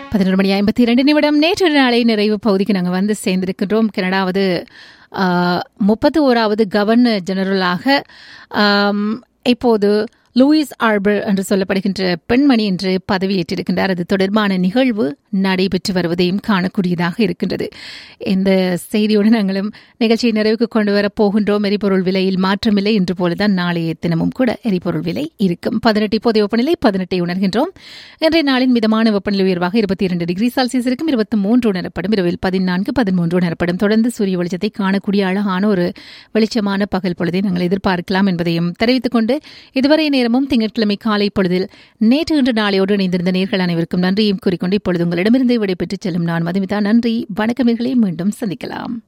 பதினொரு மணி ஐம்பத்தி இரண்டு நிமிடம் நேற்று நாளை நிறைவு பகுதிக்கு நாங்கள் வந்து சேர்ந்திருக்கின்றோம் கனடாவது முப்பத்தி ஓராவது கவர்னர் ஜெனரலாக ஆம், இப்போது லூயிஸ் ஆர்பர் என்று சொல்லப்படுகின்ற பெண்மணி என்று பதவியேற்றிருக்கின்றார் அது தொடர்பான நிகழ்வு நடைபெற்று வருவதையும் காணக்கூடியதாக இருக்கின்றது இந்த செய்தியோடு நாங்களும் நிகழ்ச்சியை நிறைவுக்கு கொண்டு வர போகின்றோம் எரிபொருள் விலையில் மாற்றமில்லை என்று போலதான் நாளைய தினமும் கூட எரிபொருள் விலை இருக்கும் பதினெட்டு இப்போதைய வெப்பநிலை பதினெட்டை உணர்கின்றோம் இன்றைய நாளின் மிதமான வெப்பநிலை உயர்வாக இருபத்தி இரண்டு டிகிரி செல்சியஸ் இருக்கும் இருபத்தி மூன்று உணரப்படும் இரவில் பதினான்கு பதிமூன்று உணரப்படும் தொடர்ந்து சூரிய வெளிச்சத்தை காணக்கூடிய அழகான ஒரு வெளிச்சமான பகல் பொழுதை நாங்கள் எதிர்பார்க்கலாம் என்பதையும் தெரிவித்துக் கொண்டு இதுவரை நேரமும் திங்கட்கிழமை காலை பொழுதில் நேற்று இன்று நாளையோடு இணைந்திருந்த நேர்கள் அனைவருக்கும் நன்றியும் கூறிக்கொண்டு இப்பொழுது உங்களிடமிருந்து விடைபெற்றுச் செல்லும் நான் மதுமிதா நன்றி வணக்கமிர்களே மீண்டும் சந்திக்கலாம்